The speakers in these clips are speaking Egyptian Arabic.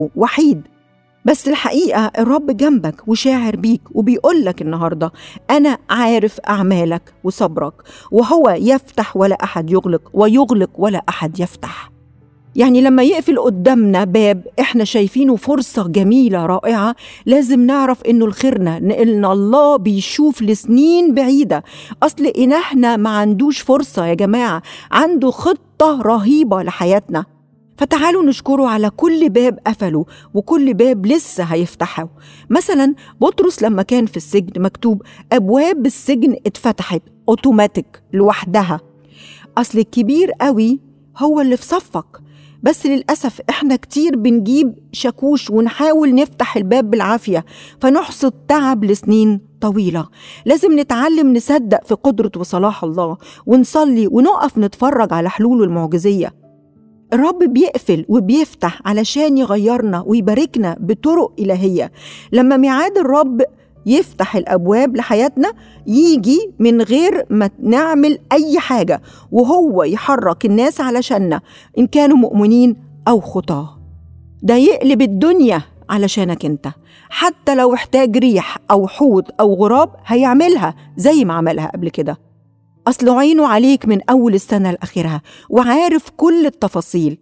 وحيد بس الحقيقة الرب جنبك وشاعر بيك وبيقولك النهاردة أنا عارف أعمالك وصبرك وهو يفتح ولا أحد يغلق ويغلق ولا أحد يفتح يعني لما يقفل قدامنا باب احنا شايفينه فرصة جميلة رائعة لازم نعرف انه الخيرنا ان الله بيشوف لسنين بعيدة اصل إلهنا ما عندوش فرصة يا جماعة عنده خطة رهيبة لحياتنا فتعالوا نشكره على كل باب قفله وكل باب لسه هيفتحه مثلا بطرس لما كان في السجن مكتوب ابواب السجن اتفتحت اوتوماتيك لوحدها اصل الكبير قوي هو اللي في صفك بس للأسف إحنا كتير بنجيب شاكوش ونحاول نفتح الباب بالعافية فنحصد تعب لسنين طويلة لازم نتعلم نصدق في قدرة وصلاح الله ونصلي ونقف نتفرج على حلوله المعجزية الرب بيقفل وبيفتح علشان يغيرنا ويباركنا بطرق إلهية لما ميعاد الرب يفتح الابواب لحياتنا يجي من غير ما نعمل اي حاجه وهو يحرك الناس علشاننا ان كانوا مؤمنين او خطاه ده يقلب الدنيا علشانك انت حتى لو احتاج ريح او حوت او غراب هيعملها زي ما عملها قبل كده اصل عينه عليك من اول السنه لاخرها وعارف كل التفاصيل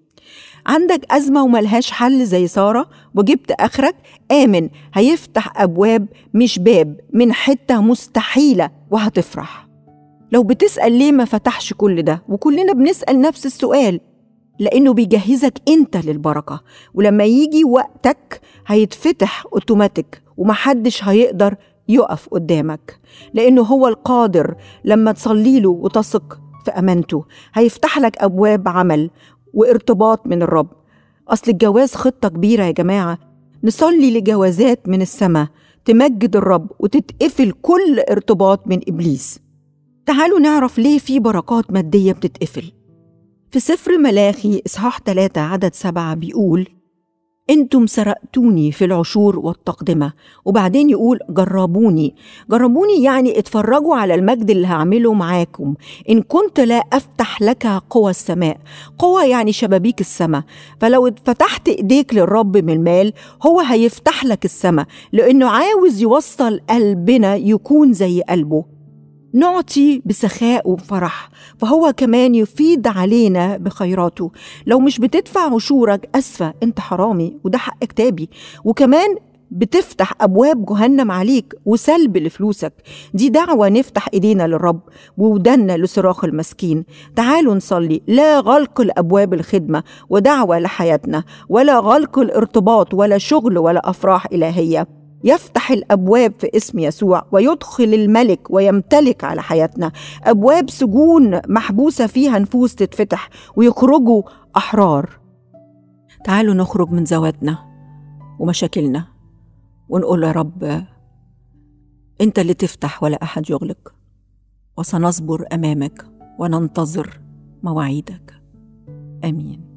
عندك أزمة وملهاش حل زي سارة وجبت آخرك آمن هيفتح أبواب مش باب من حتة مستحيلة وهتفرح لو بتسأل ليه ما فتحش كل ده وكلنا بنسأل نفس السؤال لأنه بيجهزك أنت للبركة ولما يجي وقتك هيتفتح أوتوماتيك ومحدش هيقدر يقف قدامك لأنه هو القادر لما تصلي له وتثق في أمانته هيفتح لك أبواب عمل وارتباط من الرب أصل الجواز خطة كبيرة يا جماعة نصلي لجوازات من السماء تمجد الرب وتتقفل كل ارتباط من إبليس تعالوا نعرف ليه في بركات مادية بتتقفل في سفر ملاخي إصحاح 3 عدد سبعة بيقول انتم سرقتوني في العشور والتقدمه وبعدين يقول جربوني جربوني يعني اتفرجوا على المجد اللي هعمله معاكم ان كنت لا افتح لك قوى السماء قوى يعني شبابيك السماء فلو فتحت ايديك للرب من المال هو هيفتح لك السماء لانه عاوز يوصل قلبنا يكون زي قلبه نعطي بسخاء وفرح فهو كمان يفيد علينا بخيراته لو مش بتدفع عشورك أسفة أنت حرامي وده حق كتابي وكمان بتفتح أبواب جهنم عليك وسلب لفلوسك دي دعوة نفتح إيدينا للرب وودنا لصراخ المسكين تعالوا نصلي لا غلق الأبواب الخدمة ودعوة لحياتنا ولا غلق الارتباط ولا شغل ولا أفراح إلهية يفتح الابواب في اسم يسوع ويدخل الملك ويمتلك على حياتنا ابواب سجون محبوسه فيها نفوس تتفتح ويخرجوا احرار تعالوا نخرج من زواتنا ومشاكلنا ونقول يا رب انت اللي تفتح ولا احد يغلق وسنصبر امامك وننتظر مواعيدك امين